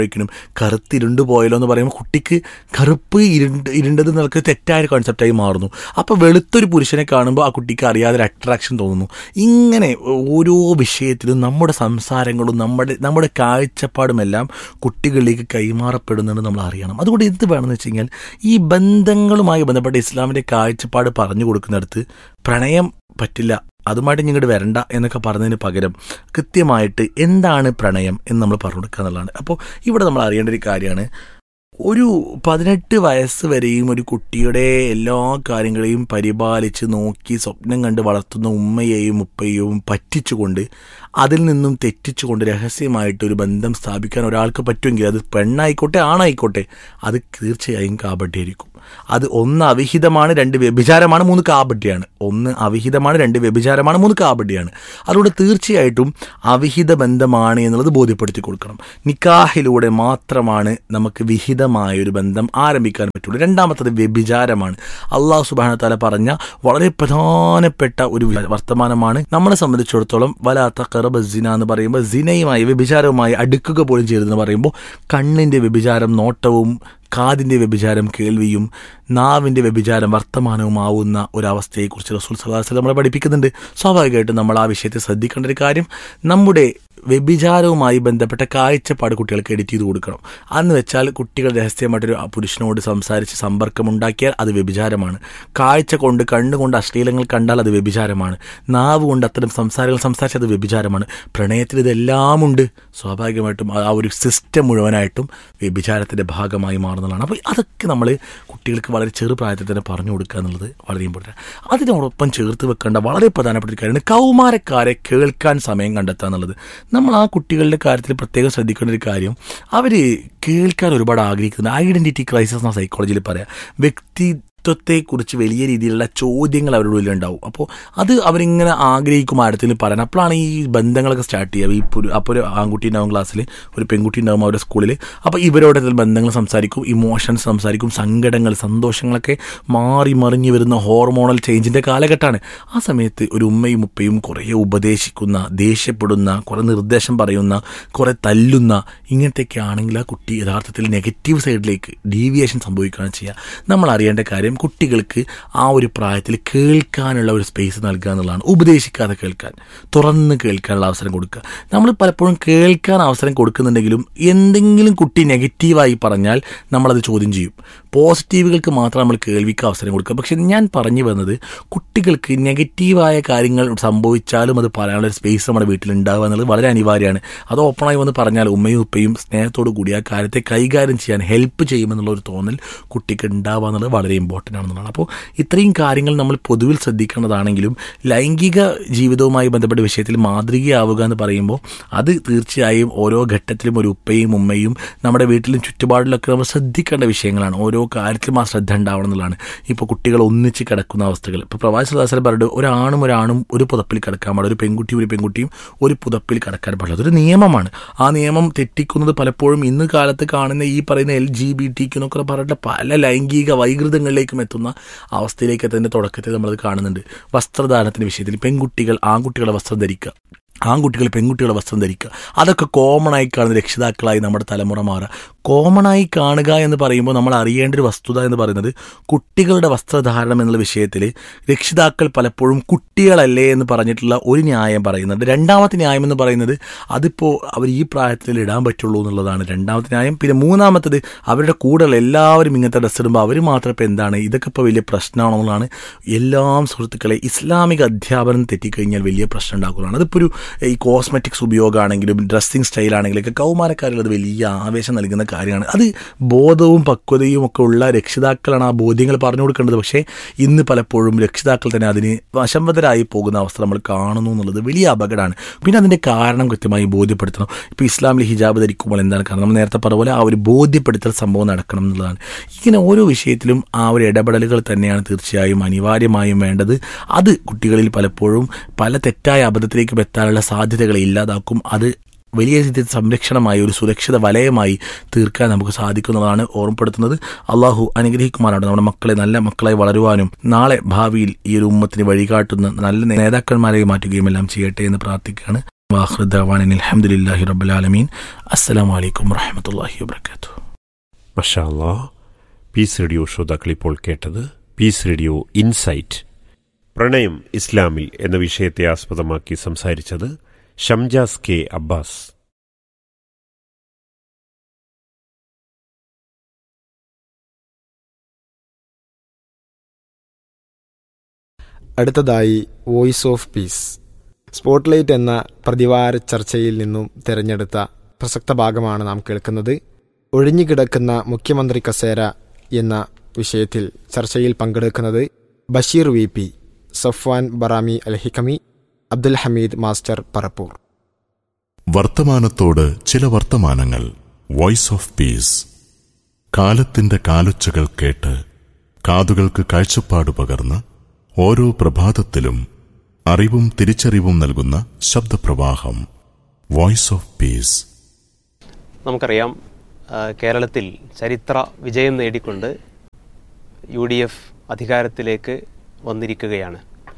കറുത്തിരുണ്ട് പോയല്ലോ എന്ന് പറയുമ്പോൾ കുട്ടിക്ക് കറുപ്പ് ഇരുണ്ട് ഇരുണ്ടത് നിലക്ക് തെറ്റായ കോൺസെപ്റ്റായി മാറുന്നു അപ്പോൾ വെളുത്തൊരു പുരുഷനെ കാണുമ്പോൾ ആ കുട്ടിക്ക് അറിയാതെ ഒരു അട്രാക്ഷൻ തോന്നുന്നു ഇങ്ങനെ ഓരോ വിഷയത്തിലും നമ്മുടെ സംസാരങ്ങളും നമ്മുടെ നമ്മുടെ കാഴ്ചപ്പാടുമെല്ലാം കുട്ടികളിലേക്ക് കൈമാറപ്പെടുന്നുണ്ട് നമ്മൾ അറിയണം അതുകൊണ്ട് എന്ത് വേണമെന്ന് വെച്ച് കഴിഞ്ഞാൽ ഈ ബന്ധങ്ങളുമായി ബന്ധപ്പെട്ട ഇസ്ലാമിൻ്റെ കാഴ്ചപ്പാട് പറഞ്ഞു കൊടുക്കുന്നിടത്ത് പ്രണയം പറ്റില്ല അതുമായിട്ട് ഇങ്ങോട്ട് വരണ്ട എന്നൊക്കെ പറഞ്ഞതിന് പകരം കൃത്യമായിട്ട് എന്താണ് പ്രണയം എന്ന് നമ്മൾ പറഞ്ഞു കൊടുക്കുക എന്നുള്ളതാണ് അപ്പോൾ ഇവിടെ നമ്മൾ അറിയേണ്ട ഒരു കാര്യമാണ് ഒരു പതിനെട്ട് വയസ്സ് വരെയും ഒരു കുട്ടിയുടെ എല്ലാ കാര്യങ്ങളെയും പരിപാലിച്ച് നോക്കി സ്വപ്നം കണ്ട് വളർത്തുന്ന ഉമ്മയെയും ഉപ്പയെയും പറ്റിച്ചുകൊണ്ട് അതിൽ നിന്നും തെറ്റിച്ചുകൊണ്ട് രഹസ്യമായിട്ട് ഒരു ബന്ധം സ്ഥാപിക്കാൻ ഒരാൾക്ക് പറ്റുമെങ്കിൽ അത് പെണ്ണായിക്കോട്ടെ ആണായിക്കോട്ടെ അത് തീർച്ചയായും കാബഡിയായിരിക്കും അത് ഒന്ന് അവിഹിതമാണ് രണ്ട് വ്യഭിചാരമാണ് മൂന്ന് കാബഡിയാണ് ഒന്ന് അവിഹിതമാണ് രണ്ട് വ്യഭിചാരമാണ് മൂന്ന് കാബഡിയാണ് അതുകൊണ്ട് തീർച്ചയായിട്ടും അവിഹിത ബന്ധമാണ് എന്നുള്ളത് ബോധ്യപ്പെടുത്തി കൊടുക്കണം നിക്കാഹിലൂടെ മാത്രമാണ് നമുക്ക് വിഹിതമായ ഒരു ബന്ധം ആരംഭിക്കാൻ പറ്റുള്ളൂ രണ്ടാമത്തത് വ്യഭിചാരമാണ് അള്ളാഹു സുബാന താല പറഞ്ഞ വളരെ പ്രധാനപ്പെട്ട ഒരു വർത്തമാനമാണ് നമ്മളെ സംബന്ധിച്ചിടത്തോളം വലാത്ത കറബ സിന എന്ന് പറയുമ്പോൾ സിനയുമായി വ്യഭിചാരവുമായി അടുക്കുക പോലും ചെയ്തെന്ന് പറയുമ്പോൾ കണ്ണിൻ്റെ വ്യഭിചാരം നോട്ടവും കാതിൻ്റെ വ്യഭിചാരം കേൾവിയും നാവിൻ്റെ വ്യഭിചാരം വർത്തമാനവുമാവുന്ന ഒരവസ്ഥയെക്കുറിച്ച് റസൂൽ സലാഹ് നമ്മളെ പഠിപ്പിക്കുന്നുണ്ട് സ്വാഭാവികമായിട്ടും നമ്മൾ ആ വിഷയത്തെ ശ്രദ്ധിക്കേണ്ട ഒരു കാര്യം നമ്മുടെ വ്യഭിചാരവുമായി ബന്ധപ്പെട്ട കാഴ്ചപ്പാട് കുട്ടികൾക്ക് എഡിറ്റ് ചെയ്ത് കൊടുക്കണം അന്ന് വെച്ചാൽ കുട്ടികൾ രഹസ്യമായിട്ടൊരു പുരുഷനോട് സംസാരിച്ച് സമ്പർക്കം ഉണ്ടാക്കിയാൽ അത് വ്യഭിചാരമാണ് കാഴ്ച കൊണ്ട് കണ്ണുകൊണ്ട് അശ്ലീലങ്ങൾ കണ്ടാൽ അത് വ്യഭിചാരമാണ് നാവ് കൊണ്ട് അത്തരം സംസാരങ്ങൾ സംസാരിച്ചാൽ അത് വ്യഭിചാരമാണ് പ്രണയത്തിൽ ഇതെല്ലാം ഉണ്ട് സ്വാഭാവികമായിട്ടും ആ ഒരു സിസ്റ്റം മുഴുവനായിട്ടും വ്യഭിചാരത്തിൻ്റെ ഭാഗമായി മാറുന്നതാണ് അപ്പോൾ അതൊക്കെ നമ്മൾ കുട്ടികൾക്ക് വളരെ ചെറുപ്രായത്തിൽ തന്നെ പറഞ്ഞു കൊടുക്കുക എന്നുള്ളത് വളരെ ഇമ്പോർട്ടൻ്റ് അതിനോടൊപ്പം ചേർത്ത് വെക്കേണ്ട വളരെ പ്രധാനപ്പെട്ട ഒരു കാര്യമാണ് കൗമാരക്കാരെ കേൾക്കാൻ സമയം കണ്ടെത്തുക എന്നുള്ളത് നമ്മൾ ആ കുട്ടികളുടെ കാര്യത്തിൽ പ്രത്യേകം ശ്രദ്ധിക്കേണ്ട ഒരു കാര്യം അവർ കേൾക്കാൻ ഒരുപാട് ആഗ്രഹിക്കുന്നത് ഐഡൻറ്റിറ്റി ക്രൈസിസ് എന്ന സൈക്കോളജിയിൽ പറയാം വ്യക്തി വ്യക്തിത്വത്തെക്കുറിച്ച് വലിയ രീതിയിലുള്ള ചോദ്യങ്ങൾ അവരുടെ ഉള്ളിലുണ്ടാവും അപ്പോൾ അത് അവരിങ്ങനെ ആഗ്രഹിക്കും ആഴത്തിൽ പറയാൻ അപ്പോഴാണ് ഈ ബന്ധങ്ങളൊക്കെ സ്റ്റാർട്ട് ചെയ്യുക ഈ ഒരു അപ്പോൾ ഒരു ആൺകുട്ടി ഉണ്ടാവും ക്ലാസ്സിൽ ഒരു പെൺകുട്ടി ഉണ്ടാവും അവരുടെ സ്കൂളിൽ അപ്പോൾ ഇവരോട് ബന്ധങ്ങൾ സംസാരിക്കും ഇമോഷൻസ് സംസാരിക്കും സങ്കടങ്ങൾ സന്തോഷങ്ങളൊക്കെ മാറി മറിഞ്ഞു വരുന്ന ഹോർമോണൽ ചേഞ്ചിൻ്റെ കാലഘട്ടമാണ് ആ സമയത്ത് ഒരു ഉമ്മയും ഉപ്പയും കുറേ ഉപദേശിക്കുന്ന ദേഷ്യപ്പെടുന്ന കുറേ നിർദ്ദേശം പറയുന്ന കുറേ തല്ലുന്ന ഇങ്ങനത്തെയൊക്കെ ആണെങ്കിൽ ആ കുട്ടി യഥാർത്ഥത്തിൽ നെഗറ്റീവ് സൈഡിലേക്ക് ഡീവിയേഷൻ സംഭവിക്കുകയാണ് ചെയ്യുക നമ്മൾ അറിയേണ്ട കാര്യം കുട്ടികൾക്ക് ആ ഒരു പ്രായത്തിൽ കേൾക്കാനുള്ള ഒരു സ്പേസ് നൽകുക എന്നുള്ളതാണ് ഉപദേശിക്കാതെ കേൾക്കാൻ തുറന്ന് കേൾക്കാനുള്ള അവസരം കൊടുക്കുക നമ്മൾ പലപ്പോഴും കേൾക്കാൻ അവസരം കൊടുക്കുന്നുണ്ടെങ്കിലും എന്തെങ്കിലും കുട്ടി നെഗറ്റീവായി പറഞ്ഞാൽ നമ്മളത് ചോദ്യം ചെയ്യും പോസിറ്റീവുകൾക്ക് മാത്രം നമ്മൾ കേൾവിക്ക് അവസരം കൊടുക്കുക പക്ഷെ ഞാൻ പറഞ്ഞു വന്നത് കുട്ടികൾക്ക് നെഗറ്റീവായ കാര്യങ്ങൾ സംഭവിച്ചാലും അത് പറയാനുള്ള ഒരു സ്പേസ് നമ്മുടെ വീട്ടിൽ ഉണ്ടാവുക എന്നുള്ളത് വളരെ അനിവാര്യമാണ് അത് ഓപ്പണായി വന്ന് പറഞ്ഞാൽ ഉമ്മയും ഉപ്പയും സ്നേഹത്തോടു കൂടി ആ കാര്യത്തെ കൈകാര്യം ചെയ്യാൻ ഹെൽപ്പ് ചെയ്യുമെന്നുള്ള ഒരു തോന്നൽ കുട്ടിക്ക് ഉണ്ടാവുക എന്നുള്ളത് വളരെ ഇമ്പോർട്ടൻ്റ് ആണെന്നുള്ളതാണ് അപ്പോൾ ഇത്രയും കാര്യങ്ങൾ നമ്മൾ പൊതുവിൽ ശ്രദ്ധിക്കേണ്ടതാണെങ്കിലും ലൈംഗിക ജീവിതവുമായി ബന്ധപ്പെട്ട വിഷയത്തിൽ മാതൃകയാവുക എന്ന് പറയുമ്പോൾ അത് തീർച്ചയായും ഓരോ ഘട്ടത്തിലും ഒരു ഉപ്പയും ഉമ്മയും നമ്മുടെ വീട്ടിലും ചുറ്റുപാടിലൊക്കെ നമ്മൾ ശ്രദ്ധിക്കേണ്ട വിഷയങ്ങളാണ് ഓരോ കാര്യത്തിലും ആ ശ്രദ്ധ ഉണ്ടാവണം എന്നുള്ളതാണ് ഇപ്പോൾ കുട്ടികൾ ഒന്നിച്ച് കിടക്കുന്ന അവസ്ഥകൾ ഇപ്പോൾ പ്രവാസി ദാസരം പറഞ്ഞിട്ട് ഒരാണും ഒരാണും ഒരു പുതപ്പിൽ കിടക്കാൻ പാടില്ല ഒരു പെൺകുട്ടിയും ഒരു പെൺകുട്ടിയും ഒരു പുതപ്പിൽ കിടക്കാൻ പാടില്ല അതൊരു നിയമമാണ് ആ നിയമം തെറ്റിക്കുന്നത് പലപ്പോഴും ഇന്ന് കാലത്ത് കാണുന്ന ഈ പറയുന്ന എൽ ജി ബി ടി എന്നൊക്കെ പറഞ്ഞിട്ട് പല ലൈംഗിക വൈകൃതങ്ങളിലേക്കും എത്തുന്ന അവസ്ഥയിലേക്ക് അതിൻ്റെ തുടക്കത്തിൽ നമ്മളത് കാണുന്നുണ്ട് വസ്ത്രദാനത്തിൻ്റെ വിഷയത്തിൽ പെൺകുട്ടികൾ ആൺകുട്ടികളുടെ വസ്ത്രം ധരിക്കുക ആൺകുട്ടികൾ പെൺകുട്ടികളുടെ വസ്ത്രം ധരിക്കുക അതൊക്കെ കോമൺ ആയി കാണുന്ന രക്ഷിതാക്കളായി നമ്മുടെ തലമുറ മാറുക കോമൺ ആയി കാണുക എന്ന് പറയുമ്പോൾ നമ്മൾ അറിയേണ്ട ഒരു വസ്തുത എന്ന് പറയുന്നത് കുട്ടികളുടെ വസ്ത്രധാരണം എന്നുള്ള വിഷയത്തിൽ രക്ഷിതാക്കൾ പലപ്പോഴും കുട്ടികളല്ലേ എന്ന് പറഞ്ഞിട്ടുള്ള ഒരു ന്യായം പറയുന്നുണ്ട് രണ്ടാമത്തെ ന്യായം എന്ന് പറയുന്നത് അതിപ്പോൾ അവർ ഈ പ്രായത്തിൽ ഇടാൻ പറ്റുള്ളൂ എന്നുള്ളതാണ് രണ്ടാമത്തെ ന്യായം പിന്നെ മൂന്നാമത്തത് അവരുടെ കൂടെയുള്ള എല്ലാവരും ഇങ്ങനത്തെ ഡ്രസ്സ് ഇടുമ്പോൾ അവർ മാത്രം ഇപ്പോൾ എന്താണ് ഇതൊക്കെ ഇപ്പോൾ വലിയ പ്രശ്നമാണെന്നുള്ളതാണ് എല്ലാം സുഹൃത്തുക്കളെ ഇസ്ലാമിക അധ്യാപനം തെറ്റിക്കഴിഞ്ഞാൽ വലിയ പ്രശ്നം ഉണ്ടാക്കുന്നതാണ് അതിപ്പോൾ ഒരു ഈ കോസ്മെറ്റിക്സ് ഉപയോഗമാണെങ്കിലും ഡ്രസ്സിങ് സ്റ്റൈലാണെങ്കിലും ഒക്കെ കൗമാരക്കാരിൽ അത് വലിയ ആവേശം നൽകുന്ന കാര്യമാണ് അത് ബോധവും പക്വതയും ഒക്കെ ഉള്ള രക്ഷിതാക്കളാണ് ആ ബോധ്യങ്ങൾ പറഞ്ഞു കൊടുക്കേണ്ടത് പക്ഷേ ഇന്ന് പലപ്പോഴും രക്ഷിതാക്കൾ തന്നെ അതിന് വശംവതരായി പോകുന്ന അവസ്ഥ നമ്മൾ കാണുന്നു എന്നുള്ളത് വലിയ അപകടമാണ് പിന്നെ അതിൻ്റെ കാരണം കൃത്യമായി ബോധ്യപ്പെടുത്തണം ഇപ്പോൾ ഇസ്ലാമിൽ ഹിജാബ് ധരിക്കുമ്പോൾ എന്താണ് കാരണം നമ്മൾ നേരത്തെ പറഞ്ഞ പോലെ ആ ഒരു ബോധ്യപ്പെടുത്തൽ സംഭവം നടക്കണം എന്നുള്ളതാണ് ഇങ്ങനെ ഓരോ വിഷയത്തിലും ആ ഒരു ഇടപെടലുകൾ തന്നെയാണ് തീർച്ചയായും അനിവാര്യമായും വേണ്ടത് അത് കുട്ടികളിൽ പലപ്പോഴും പല തെറ്റായ അബദ്ധത്തിലേക്കും എത്താനുള്ള സാധ്യതകളെ ഇല്ലാതാക്കും അത് വലിയ രീതിയിൽ സംരക്ഷണമായി ഒരു സുരക്ഷിത വലയമായി തീർക്കാൻ നമുക്ക് സാധിക്കുന്നതാണ് ഓർമ്മപ്പെടുത്തുന്നത് അള്ളാഹു അനുഗ്രഹിക്കുമാറാണ് നമ്മുടെ മക്കളെ നല്ല മക്കളായി വളരുവാനും നാളെ ഭാവിയിൽ ഈ ഒരു ഉമ്മത്തിന് വഴികാട്ടുന്ന നല്ല നേതാക്കന്മാരെ മാറ്റുകയും എല്ലാം ചെയ്യട്ടെ എന്ന് പ്രാർത്ഥിക്കുകയാണ് വാഹൃദാവാനിൻ അലഹമുല്ലാഹി റബ്ബുലാലമീൻ അസ്സലാം വലൈക്കും വറഹമത്തല്ലാഹി വാബർക്കാത്തു മഷാല്ലാ പീസ് റേഡിയോ ശ്രോതാക്കൾ ഇപ്പോൾ കേട്ടത് പീസ് റേഡിയോ ഇൻസൈറ്റ് പ്രണയം ഇസ്ലാമിൽ എന്ന വിഷയത്തെ ആസ്പദമാക്കി സംസാരിച്ചത് ഷംജാസ് കെ അബ്ബാസ് അടുത്തതായി വോയിസ് ഓഫ് പീസ് സ്പോട്ട്ലൈറ്റ് എന്ന പ്രതിവാര ചർച്ചയിൽ നിന്നും തിരഞ്ഞെടുത്ത പ്രസക്ത ഭാഗമാണ് നാം കേൾക്കുന്നത് ഒഴിഞ്ഞുകിടക്കുന്ന മുഖ്യമന്ത്രി കസേര എന്ന വിഷയത്തിൽ ചർച്ചയിൽ പങ്കെടുക്കുന്നത് Basheer V P Safwan Barami al Hikami Abdul Hameed master Parappur വർത്തമാനത്തോട് ചില വർത്തമാനങ്ങൾ വോയിസ് ഓഫ് പീസ് കാലത്തിന്റെ കാലൊച്ചകൾ കേട്ട് കാതുകൾക്ക് കാഴ്ചപ്പാട് പകർന്ന് ഓരോ പ്രഭാതത്തിലും അറിവും തിരിച്ചറിവും നൽകുന്ന ശബ്ദപ്രവാഹം വോയിസ് ഓഫ് പീസ് നമുക്കറിയാം ആ, കേരളത്തിൽ ചരിത്ര വിജയം നേടിക്കൊണ്ട് യു ഡി എഫ് അധികാരത്തിലേക്ക് വന്നിരിക്കുകയാണ്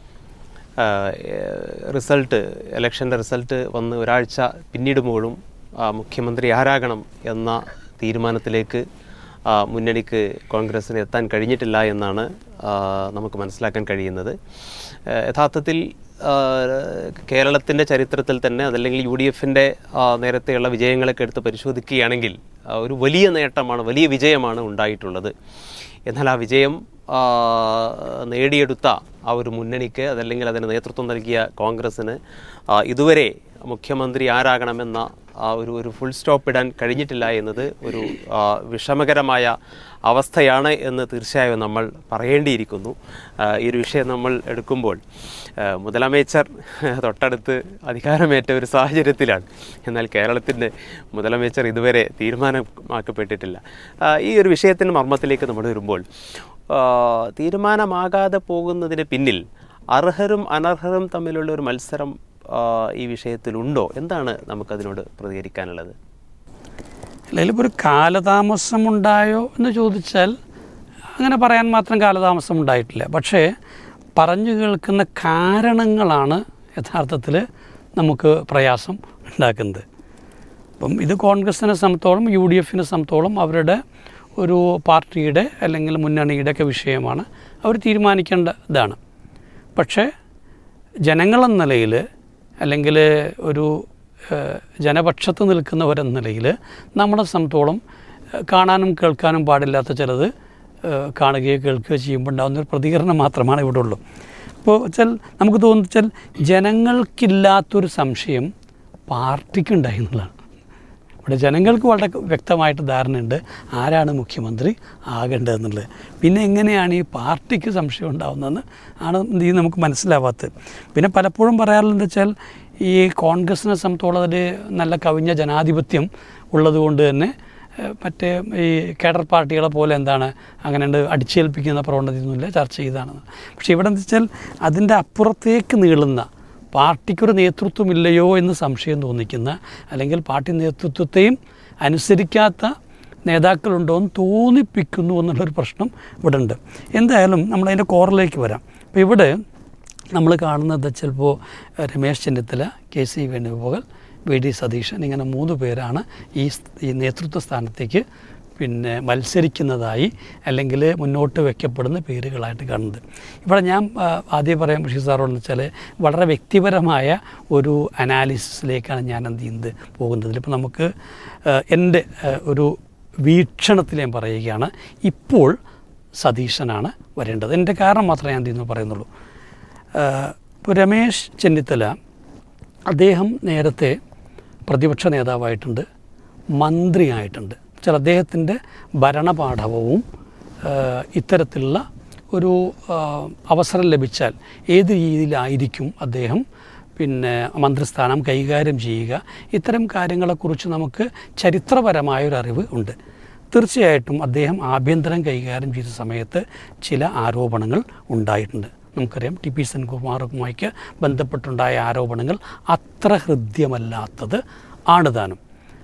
ആ, ഏ, റിസൾട്ട് ഇലക്ഷൻ്റെ റിസൾട്ട് വന്ന് ഒരാഴ്ച പിന്നിടുമ്പോഴും ആ, മുഖ്യമന്ത്രി ആരാകണം എന്ന തീരുമാനത്തിലേക്ക് ആ, മുന്നണിക്ക് കോൺഗ്രസ്സിന് എത്താൻ കഴിഞ്ഞിട്ടില്ല എന്നാണ് ആ, നമുക്ക് മനസ്സിലാക്കാൻ കഴിയുന്നത് ആ, യഥാർത്ഥത്തിൽ കേരളത്തിൻ്റെ ചരിത്രത്തിൽ തന്നെ അതല്ലെങ്കിൽ യു ഡി എഫിൻ്റെ നേരത്തെയുള്ള വിജയങ്ങളൊക്കെ എടുത്ത് പരിശോധിക്കുകയാണെങ്കിൽ ആ, ഒരു വലിയ നേട്ടമാണ് വലിയ വിജയമാണ് ഉണ്ടായിട്ടുള്ളത് എന്നാൽ ആ വിജയം ആ, നേടിയെടുത്ത ആ ഒരു മുന്നണിക്ക് അതല്ലെങ്കിൽ അതിന് നേതൃത്വം നൽകിയ കോൺഗ്രസ്സിന് ആ, ഇതുവരെ മുഖ്യമന്ത്രി ആരാകണമെന്ന ആ ഒരു ഒരു ഫുൾ സ്റ്റോപ്പ് ഇടാൻ കഴിഞ്ഞിട്ടില്ല എന്നത് ഒരു ആ, വിഷമകരമായ അവസ്ഥയാണ് എന്ന് തീർച്ചയായും നമ്മൾ പറയേണ്ടിയിരിക്കുന്നു ആ, ഈ ഒരു വിഷയം നമ്മൾ എടുക്കുമ്പോൾ ആ, മുതലമേച്ചർ തൊട്ടടുത്ത് അധികാരമേറ്റ ഒരു സാഹചര്യത്തിലാണ് എന്നാൽ കേരളത്തിൻ്റെ മുതലമേച്ചർ ഇതുവരെ തീരുമാനമാക്കപ്പെട്ടിട്ടില്ല ആ, ഈ ഒരു വിഷയത്തിൻ്റെ മർമ്മത്തിലേക്ക് നമ്മൾ വരുമ്പോൾ ആ, തീരുമാനമാകാതെ പോകുന്നതിന് പിന്നിൽ അർഹരും അനർഹരും തമ്മിലുള്ള ഒരു മത്സരം ആ, ഈ വിഷയത്തിലുണ്ടോ എന്താണ് നമുക്കതിനോട് പ്രതികരിക്കാനുള്ളത് അല്ലെങ്കിൽ ഇപ്പോൾ ഒരു കാലതാമസം ഉണ്ടായോ എന്ന് ചോദിച്ചാൽ അങ്ങനെ പറയാൻ മാത്രം കാലതാമസം ഉണ്ടായിട്ടില്ല പക്ഷേ പറഞ്ഞു കേൾക്കുന്ന കാരണങ്ങളാണ് യഥാർത്ഥത്തിൽ നമുക്ക് പ്രയാസം ഉണ്ടാക്കുന്നത് അപ്പം ഇത് കോൺഗ്രസിനെ സംബന്ധിച്ചോളം യു ഡി എഫിനെ സംബന്ധിച്ചോളം അവരുടെ ഒരു പാർട്ടിയുടെ അല്ലെങ്കിൽ മുന്നണിയുടെ ഒക്കെ വിഷയമാണ് അവർ തീരുമാനിക്കേണ്ട ഇതാണ് പക്ഷേ ജനങ്ങളെന്ന നിലയിൽ അല്ലെങ്കിൽ ഒരു ഏഹ്, ജനപക്ഷത്ത് നിൽക്കുന്നവരെന്ന നിലയിൽ നമ്മളെ സംബന്ധിച്ചോളം ഏഹ്, കാണാനും കേൾക്കാനും പാടില്ലാത്ത ചിലത് ഏഹ്, കാണുകയോ കേൾക്കുകയോ ചെയ്യുമ്പോൾ ഉണ്ടാകുന്ന ഒരു പ്രതികരണം മാത്രമാണ് ഇവിടെ ഉള്ളൂ അപ്പോൾ വെച്ചാൽ നമുക്ക് തോന്നുന്നു വെച്ചാൽ ജനങ്ങൾക്കില്ലാത്തൊരു സംശയം പാർട്ടിക്കുണ്ടായി എന്നുള്ളതാണ് ഇവിടെ ജനങ്ങൾക്ക് വളരെ വ്യക്തമായിട്ട് ധാരണയുണ്ട് ആരാണ് മുഖ്യമന്ത്രി ആകേണ്ടതെന്നുള്ളത് പിന്നെ എങ്ങനെയാണ് ഈ പാർട്ടിക്ക് സംശയം ഉണ്ടാവുന്നതെന്ന് ആണ് ഈ നമുക്ക് മനസ്സിലാവാത്തത് പിന്നെ പലപ്പോഴും പറയാറുള്ളത് വെച്ചാൽ ഈ കോൺഗ്രസിനെ സംബന്ധിച്ചോളം അതിൽ നല്ല കവിഞ്ഞ ജനാധിപത്യം ഉള്ളതുകൊണ്ട് തന്നെ ഏഹ്, മറ്റേ ഈ കേഡർ പാർട്ടികളെ പോലെ എന്താണ് അങ്ങനെ ഉണ്ട് അടിച്ചേൽപ്പിക്കുന്ന പ്രവണതയൊന്നുമില്ല ചർച്ച ചെയ്താണ് പക്ഷേ ഇവിടെ എന്താ വെച്ചാൽ അതിൻ്റെ അപ്പുറത്തേക്ക് നീളുന്ന പാർട്ടിക്കൊരു നേതൃത്വമില്ലയോ എന്ന് സംശയം തോന്നിക്കുന്ന അല്ലെങ്കിൽ പാർട്ടി നേതൃത്വത്തെയും അനുസരിക്കാത്ത നേതാക്കളുണ്ടോ എന്ന് തോന്നിപ്പിക്കുന്നു എന്നുള്ളൊരു പ്രശ്നം ഇവിടെ ഉണ്ട് എന്തായാലും നമ്മളതിൻ്റെ കോറിലേക്ക് വരാം അപ്പോൾ ഇവിടെ നമ്മൾ കാണുന്നത് ചിലപ്പോൾ Ramesh Chennithala K C Venugopal V D Satheesan ഇങ്ങനെ മൂന്ന് പേരാണ് ഈ സ്- ഈ നേതൃത്വ സ്ഥാനത്തേക്ക് പിന്നെ മത്സരിക്കുന്നതായി അല്ലെങ്കിൽ മുന്നോട്ട് വയ്ക്കപ്പെടുന്ന പേരുകളായിട്ട് കാണുന്നത് ഇവിടെ ഞാൻ ആ, ആദ്യം പറയാൻ ബഷീർ സാറോടെന്ന് വെച്ചാൽ വളരെ വ്യക്തിപരമായ ഒരു അനാലിസിസിലേക്കാണ് ഞാൻ എന്ത് ചെയ്യുന്നത് പോകുന്നത് ഇതിലിപ്പോൾ നമുക്ക് ആ, എൻ്റെ ആ, ഒരു വീക്ഷണത്തിൽ ഞാൻ പറയുകയാണ് ഇപ്പോൾ സതീശനാണ് വരേണ്ടത് എൻ്റെ കാരണം മാത്രമേ ഞാൻ എന്ത് ചെയ്യുന്നു പറയുന്നുള്ളൂ ആ, ഇപ്പോൾ രമേശ് ചെന്നിത്തല അദ്ദേഹം നേരത്തെ പ്രതിപക്ഷ നേതാവായിട്ടുണ്ട് മന്ത്രിയായിട്ടുണ്ട് ചില അദ്ദേഹത്തിൻ്റെ ഭരണപാഠവും ആ, ഇത്തരത്തിലുള്ള ഒരു ആ, അവസരം ലഭിച്ചാൽ ഏത് രീതിയിലായിരിക്കും അദ്ദേഹം പിന്നെ മന്ത്രിസ്ഥാനം കൈകാര്യം ചെയ്യുക ഇത്തരം കാര്യങ്ങളെക്കുറിച്ച് നമുക്ക് ചരിത്രപരമായൊരു അറിവ് ഉണ്ട് തീർച്ചയായിട്ടും അദ്ദേഹം ആഭ്യന്തരം കൈകാര്യം ചെയ്ത സമയത്ത് ചില ആരോപണങ്ങൾ ഉണ്ടായിട്ടുണ്ട് നമുക്കറിയാം ടി പി സെൻകുമാറുമായിട്ട് ബന്ധപ്പെട്ടുണ്ടായ ആരോപണങ്ങൾ അത്ര ഹൃദ്യമല്ലാത്തത് ആണ് താനും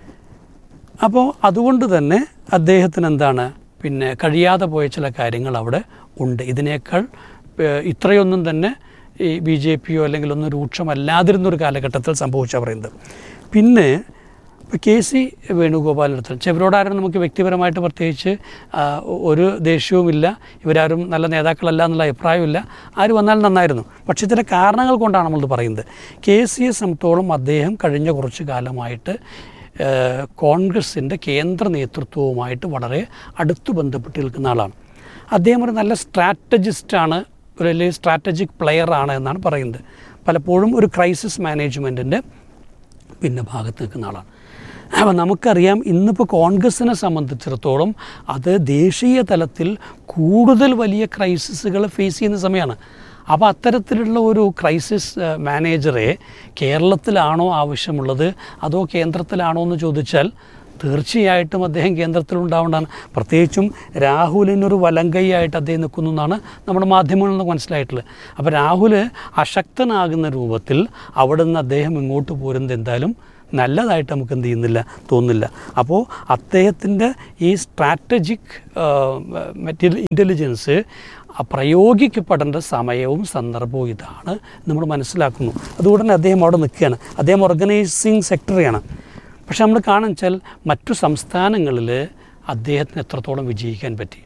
അപ്പോൾ അതുകൊണ്ട് തന്നെ അദ്ദേഹത്തിന് എന്താണ് പിന്നെ കഴിയാതെ പോയ ചില കാര്യങ്ങൾ അവിടെ ഉണ്ട് ഇതിനേക്കാൾ ഏഹ്, ഇത്രയൊന്നും തന്നെ ഈ ബി ജെ പിയോ അല്ലെങ്കിൽ ഒന്നും രൂക്ഷമല്ലാതിരുന്നൊരു കാലഘട്ടത്തിൽ സംഭവിച്ച പറയുന്നത് പിന്നെ ഇപ്പോൾ കെ സി വേണുഗോപാലെടുത്ത് ചെവരോടാരും നമുക്ക് വ്യക്തിപരമായിട്ട് പ്രത്യേകിച്ച് ആ, ഒരു ദേഷ്യവുമില്ല ഇവരാരും നല്ല നേതാക്കളല്ല എന്നുള്ള അഭിപ്രായമില്ല ആര് വന്നാലും നന്നായിരുന്നു പക്ഷേ ചില കാരണങ്ങൾ കൊണ്ടാണ് നമ്മളിത് പറയുന്നത് കെ സിയെ സംബന്ധിച്ചോളം അദ്ദേഹം കഴിഞ്ഞ കുറച്ച് കാലമായിട്ട് ഏഹ്, കോൺഗ്രസിൻ്റെ കേന്ദ്ര നേതൃത്വവുമായിട്ട് വളരെ അടുത്ത് ബന്ധപ്പെട്ട് നിൽക്കുന്ന ആളാണ് അദ്ദേഹം ഒരു നല്ല സ്ട്രാറ്റജിസ്റ്റാണ് ഒരു വലിയ സ്ട്രാറ്റജിക് പ്ലെയർ ആണ് എന്നാണ് പറയുന്നത് പലപ്പോഴും ഒരു ക്രൈസിസ് മാനേജ്മെൻറ്റിൻ്റെ പിന്നെ ഭാഗത്ത് നിൽക്കുന്ന ആളാണ് അപ്പോൾ നമുക്കറിയാം ഇന്നിപ്പോൾ കോൺഗ്രസിനെ സംബന്ധിച്ചിടത്തോളം അത് ദേശീയ തലത്തിൽ കൂടുതൽ വലിയ ക്രൈസിസുകൾ ഫേസ് ചെയ്യുന്ന സമയമാണ് അപ്പോൾ അത്തരത്തിലുള്ള ഒരു ക്രൈസിസ് ഏഹ്, മാനേജറെ കേരളത്തിലാണോ ആവശ്യമുള്ളത് അതോ കേന്ദ്രത്തിലാണോ എന്ന് ചോദിച്ചാൽ തീർച്ചയായിട്ടും അദ്ദേഹം കേന്ദ്രത്തിലുണ്ടാവേണ്ടതാണ് പ്രത്യേകിച്ചും രാഹുലിനൊരു വലങ്കൈയായിട്ട് അദ്ദേഹം നിൽക്കുന്നു എന്നാണ് നമ്മുടെ മാധ്യമങ്ങളിൽ നിന്ന് മനസ്സിലായിട്ടുള്ളത് അപ്പോൾ രാഹുൽ അശക്തനാകുന്ന രൂപത്തിൽ അവിടെ നിന്ന് അദ്ദേഹം ഇങ്ങോട്ട് പോരുന്നത് എന്തായാലും നല്ലതായിട്ട് നമുക്ക് എന്ത് ചെയ്യുന്നില്ല തോന്നുന്നില്ല അപ്പോൾ അദ്ദേഹത്തിൻ്റെ ഈ സ്ട്രാറ്റജിക് മെറ്റീരിയൽ ഇൻ്റലിജൻസ് പ്രയോഗിക്കപ്പെടേണ്ട സമയവും സന്ദർഭവും ഇതാണ് നമ്മൾ മനസ്സിലാക്കുന്നു അതുകൊണ്ട് തന്നെ അദ്ദേഹം അവിടെ നിൽക്കുകയാണ് അദ്ദേഹം ഓർഗനൈസിങ് സെക്രട്ടറിയാണ് പക്ഷെ നമ്മൾ കാണുക വെച്ചാൽ മറ്റു സംസ്ഥാനങ്ങളിൽ അദ്ദേഹത്തിന് എത്രത്തോളം വിജയിക്കാൻ പറ്റി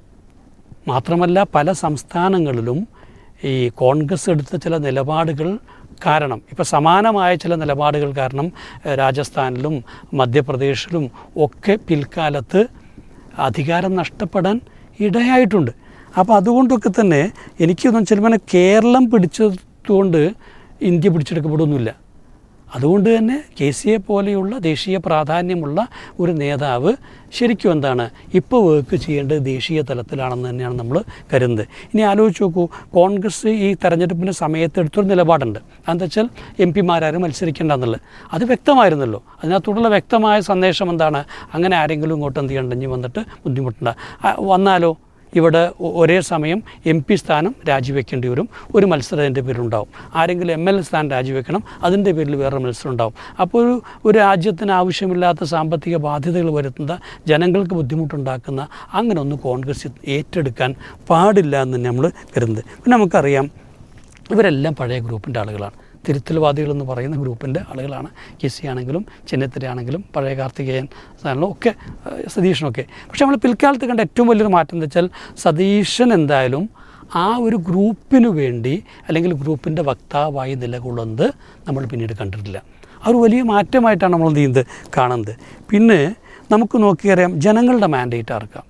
മാത്രമല്ല പല സംസ്ഥാനങ്ങളിലും ഈ കോൺഗ്രസ് എടുത്ത ചില നിലപാടുകൾ കാരണം ഇപ്പോൾ സമാനമായ ചില നിലപാടുകൾ കാരണം ഏഹ്, രാജസ്ഥാനിലും മധ്യപ്രദേശിലും ഒക്കെ പിൽക്കാലത്ത് അധികാരം നഷ്ടപ്പെടാൻ ഇടയായിട്ടുണ്ട് അപ്പോൾ അതുകൊണ്ടൊക്കെ തന്നെ എനിക്കൊന്നും ചിലപ്പോൾ കേരളം പിടിച്ചതുകൊണ്ട് ഇന്ത്യ പിടിച്ചെടുക്കപ്പെടുന്നില്ല അതുകൊണ്ട് തന്നെ കെ സിയെ പോലെയുള്ള ദേശീയ പ്രാധാന്യമുള്ള ഒരു നേതാവ് ശരിക്കും എന്താണ് ഇപ്പോൾ വർക്ക് ചെയ്യേണ്ടത് ദേശീയ തലത്തിലാണെന്ന് തന്നെയാണ് നമ്മൾ കരുതുന്നത് ഇനി ആലോചിച്ച് നോക്കൂ കോൺഗ്രസ് ഈ തെരഞ്ഞെടുപ്പിൻ്റെ സമയത്ത് എടുത്തൊരു നിലപാടുണ്ട് അതെന്താ വെച്ചാൽ എം പിമാരും മത്സരിക്കേണ്ട എന്നുള്ളത് അത് വ്യക്തമായിരുന്നല്ലോ അതിനകത്തോടുള്ള വ്യക്തമായ സന്ദേശം എന്താണ് അങ്ങനെ ആരെങ്കിലും ഇങ്ങോട്ട് എന്ത് ചെയ്യണ്ടെങ്കിൽ വന്നിട്ട് ബുദ്ധിമുട്ടുണ്ട് ആ, വന്നാലോ ഇവിടെ ഒ- ഒരേ സമയം എം പി സ്ഥാനം രാജിവെക്കേണ്ടി വരും ഒരു മത്സരം അതിൻ്റെ പേരിലുണ്ടാവും ആരെങ്കിലും എം എൽ എ സ്ഥാനം രാജിവെക്കണം അതിൻ്റെ പേരിൽ വേറെ മത്സരം ഉണ്ടാവും അപ്പോൾ ഒരു ഒരു രാജ്യത്തിന് ആവശ്യമില്ലാത്ത സാമ്പത്തിക ബാധ്യതകൾ വരുത്തുന്ന ജനങ്ങൾക്ക് ബുദ്ധിമുട്ടുണ്ടാക്കുന്ന അങ്ങനെ ഒന്ന് കോൺഗ്രസ് ഏറ്റെടുക്കാൻ പാടില്ല എന്ന് തന്നെ നമ്മൾ കരുതുന്നത് പിന്നെ നമുക്കറിയാം ഇവരെല്ലാം പഴയ ഗ്രൂപ്പിൻ്റെ ആളുകളാണ് തിരുത്തൽവാദികൾ എന്ന് പറയുന്ന ഗ്രൂപ്പിൻ്റെ ആളുകളാണ് കെ സി ആണെങ്കിലും ചെന്നിത്തല ആണെങ്കിലും പഴയ കാർത്തികേയൻ സ്ഥാനങ്ങളും ഒക്കെ ഏഹ്, സതീഷനൊക്കെ പക്ഷേ നമ്മൾ പിൽക്കാലത്ത് കണ്ട ഏറ്റവും വലിയൊരു മാറ്റം എന്താ വെച്ചാൽ സതീശൻ എന്തായാലും ആ ഒരു ഗ്രൂപ്പിനു വേണ്ടി അല്ലെങ്കിൽ ഗ്രൂപ്പിൻ്റെ വക്താവായി നിലകൊള്ളുന്നത് നമ്മൾ പിന്നീട് കണ്ടിട്ടില്ല ആ ഒരു വലിയ മാറ്റമായിട്ടാണ് നമ്മൾ എന്ത് ചെയ്യുന്നത് കാണുന്നത് പിന്നെ നമുക്ക് നോക്കിയറിയാം ജനങ്ങളുടെ മാൻഡേറ്റ് ആർക്കാം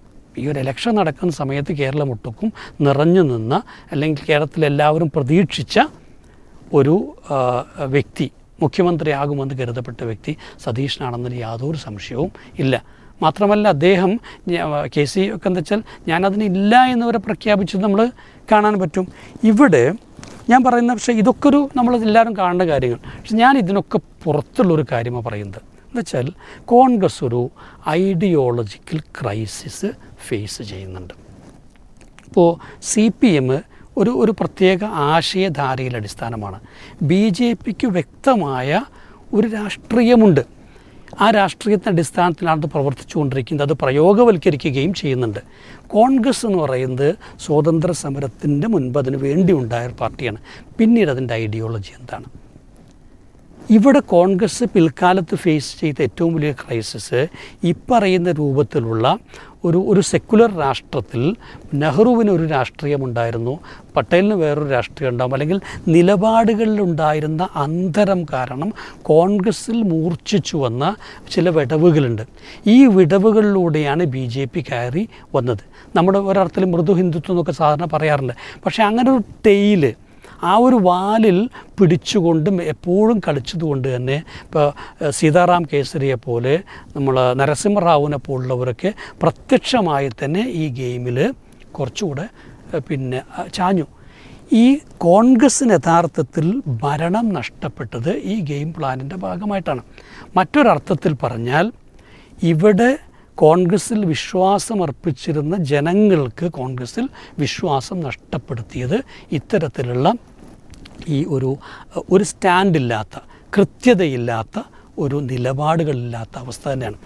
ഈ ഒരു ഇലക്ഷൻ നടക്കുന്ന സമയത്ത് കേരളം ഒട്ടുക്കും നിറഞ്ഞു നിന്ന അല്ലെങ്കിൽ കേരളത്തിലെല്ലാവരും പ്രതീക്ഷിച്ച ഒരു ആ, വ്യക്തി മുഖ്യമന്ത്രിയാകുമെന്ന് കരുതപ്പെട്ട വ്യക്തി സതീഷിനാണെന്നതിൽ യാതൊരു സംശയവും ഇല്ല മാത്രമല്ല അദ്ദേഹം ഞ- കെ സി ഒക്കെ എന്താ വെച്ചാൽ ഞാനതിനില്ല എന്നവരെ പ്രഖ്യാപിച്ചത് നമ്മൾ കാണാൻ പറ്റും ഇവിടെ ഞാൻ പറയുന്ന പക്ഷേ ഇതൊക്കെ ഒരു നമ്മൾ എല്ലാവരും കാണേണ്ട കാര്യങ്ങൾ പക്ഷെ ഞാൻ ഇതിനൊക്കെ പുറത്തുള്ളൊരു കാര്യമാണ് പറയുന്നത് എന്നുവെച്ചാൽ കോൺഗ്രസ് ഒരു ഐഡിയോളജിക്കൽ ക്രൈസിസ് ഫേസ് ചെയ്യുന്നുണ്ട് ഇപ്പോൾ സി പി എം ഒരു ഒരു പ്രത്യേക ആശയധാരയുടെ അടിസ്ഥാനമാണ് ബി ജെ പിക്ക് വ്യക്തമായ ഒരു രാഷ്ട്രീയമുണ്ട് ആ രാഷ്ട്രീയത്തിൻ്റെ അടിസ്ഥാനത്തിലാണ് അത് പ്രവർത്തിച്ചുകൊണ്ടിരിക്കുന്നത് അത് പ്രയോഗവൽക്കരിക്കുകയും ചെയ്യുന്നുണ്ട് കോൺഗ്രസ് എന്ന് പറയുന്നത് സ്വാതന്ത്ര്യ സമരത്തിൻ്റെ മുൻപ് അതിന് വേണ്ടി ഉണ്ടായ ഒരു പാർട്ടിയാണ് പിന്നീട് അതിൻ്റെ ഐഡിയോളജി എന്താണ് ഇവിടെ കോൺഗ്രസ് പിൽക്കാലത്ത് ഫേസ് ചെയ്ത ഏറ്റവും വലിയ ക്രൈസിസ് ഈ പറയുന്ന രൂപത്തിലുള്ള ഒരു ഒരു സെക്കുലർ രാഷ്ട്രത്തിൽ നെഹ്റുവിന് ഒരു രാഷ്ട്രീയമുണ്ടായിരുന്നു പട്ടേലിന് വേറൊരു രാഷ്ട്രീയം ഉണ്ടാകും അല്ലെങ്കിൽ നിലപാടുകളിലുണ്ടായിരുന്ന അന്തരം കാരണം കോൺഗ്രസ്സിൽ മൂർച്ഛിച്ചു വന്ന ചില വിടവുകളുണ്ട് ഈ വിടവുകളിലൂടെയാണ് ബി ജെ പി കയറി വന്നത് നമ്മുടെ ഒരർത്ഥത്തിൽ മൃദു ഹിന്ദുത്വം എന്നൊക്കെ സാധാരണ പറയാറുണ്ട് പക്ഷേ അങ്ങനെ ഒരു ടെയില് ആ ഒരു വാലിൽ പിടിച്ചുകൊണ്ടും എപ്പോഴും കളിച്ചതുകൊണ്ട് തന്നെ ഇപ്പോൾ ഏഹ്, സീതാറാം കേസരിയെ പോലെ നമ്മൾ നരസിംഹറാവുവിനെ പോലുള്ളവരൊക്കെ പ്രത്യക്ഷമായി തന്നെ ഈ ഗെയിമിൽ കുറച്ചുകൂടെ ഏഹ്, പിന്നെ ആ, ചാഞ്ഞു ഈ കോൺഗ്രസ്സിന് യഥാർത്ഥത്തിൽ ഭരണം നഷ്ടപ്പെട്ടത് ഈ ഗെയിം പ്ലാനിൻ്റെ ഭാഗമായിട്ടാണ് മറ്റൊരർത്ഥത്തിൽ പറഞ്ഞാൽ ഇവിടെ കോൺഗ്രസ്സിൽ വിശ്വാസം അർപ്പിച്ചിരുന്ന ജനങ്ങൾക്ക് കോൺഗ്രസ്സിൽ വിശ്വാസം നഷ്ടപ്പെടുത്തിയത് ഇത്തരത്തിലുള്ള ഈ ഒരു ഒരു സ്റ്റാൻഡില്ലാത്ത കൃത്യതയില്ലാത്ത ഒരു നിലപാടുകളില്ലാത്ത അവസ്ഥ തന്നെയാണ്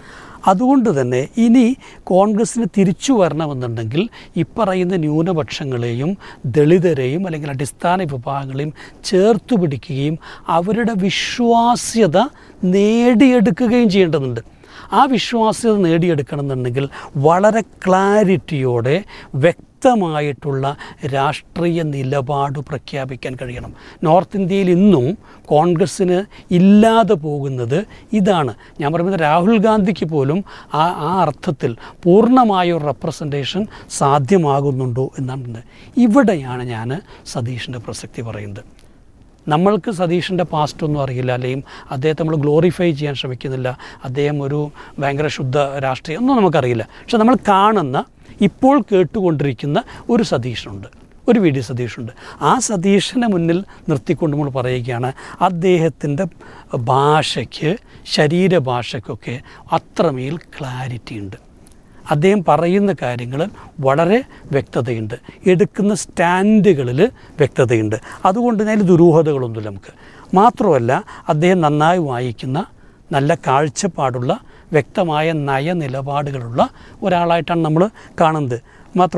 അതുകൊണ്ട് തന്നെ ഇനി കോൺഗ്രസ്സിന് തിരിച്ചു വരണമെന്നുണ്ടെങ്കിൽ ഇപ്പറയുന്ന ന്യൂനപക്ഷങ്ങളെയും ദളിതരെയും അല്ലെങ്കിൽ അടിസ്ഥാന വിഭാഗങ്ങളെയും ചേർത്ത് പിടിക്കുകയും അവരുടെ വിശ്വാസ്യത നേടിയെടുക്കുകയും ചെയ്യേണ്ടതുണ്ട് ആ വിശ്വാസ്യത നേടിയെടുക്കണമെന്നുണ്ടെങ്കിൽ വളരെ ക്ലാരിറ്റിയോടെ വ്യക്തമായിട്ടുള്ള രാഷ്ട്രീയ നിലപാട് പ്രഖ്യാപിക്കാൻ കഴിയണം നോർത്ത് ഇന്ത്യയിൽ ഇന്നും കോൺഗ്രസ്സിന് ഇല്ലാതെ പോകുന്നത് ഇതാണ് ഞാൻ പറയുന്നത് രാഹുൽ ഗാന്ധിക്ക് പോലും ആ ആ അർത്ഥത്തിൽ പൂർണ്ണമായ ഒരു റെപ്രസെൻറ്റേഷൻ സാധ്യമാകുന്നുണ്ടോ എന്നാണ് ഇവിടെയാണ് ഞാൻ സതീഷിൻ്റെ പ്രസക്തി പറയുന്നത് നമ്മൾക്ക് സതീഷിൻ്റെ പാസ്റ്റ് ഒന്നും അറിയില്ല അല്ലെങ്കിൽ അദ്ദേഹത്തെ നമ്മൾ ഗ്ലോറിഫൈ ചെയ്യാൻ ശ്രമിക്കുന്നില്ല അദ്ദേഹം ഒരു ഭയങ്കര ശുദ്ധ രാഷ്ട്രീയം ഒന്നും നമുക്കറിയില്ല പക്ഷെ നമ്മൾ കാണുന്ന ഇപ്പോൾ കേട്ടുകൊണ്ടിരിക്കുന്ന ഒരു സതീഷുണ്ട് ഒരു വി ഡി സതീഷുണ്ട് ആ സതീഷിനെ മുന്നിൽ നിർത്തിക്കൊണ്ട് നമ്മൾ പറയുകയാണ് അദ്ദേഹത്തിൻ്റെ ഭാഷയ്ക്ക് ശരീരഭാഷയ്ക്കൊക്കെ അത്രമേൽ ക്ലാരിറ്റി ഉണ്ട് അദ്ദേഹം പറയുന്ന കാര്യങ്ങൾ വളരെ വ്യക്തതയുണ്ട് എടുക്കുന്ന സ്റ്റാൻഡുകളിൽ വ്യക്തതയുണ്ട് അതുകൊണ്ട് തന്നെ അതിൽ ദുരൂഹതകളൊന്നുമില്ല നമുക്ക് മാത്രമല്ല അദ്ദേഹം നന്നായി വായിക്കുന്ന നല്ല കാഴ്ചപ്പാടുള്ള വ്യക്തമായ നയനിലപാടുകളുള്ള ഒരാളായിട്ടാണ് നമ്മൾ കാണുന്നത് മാത്രം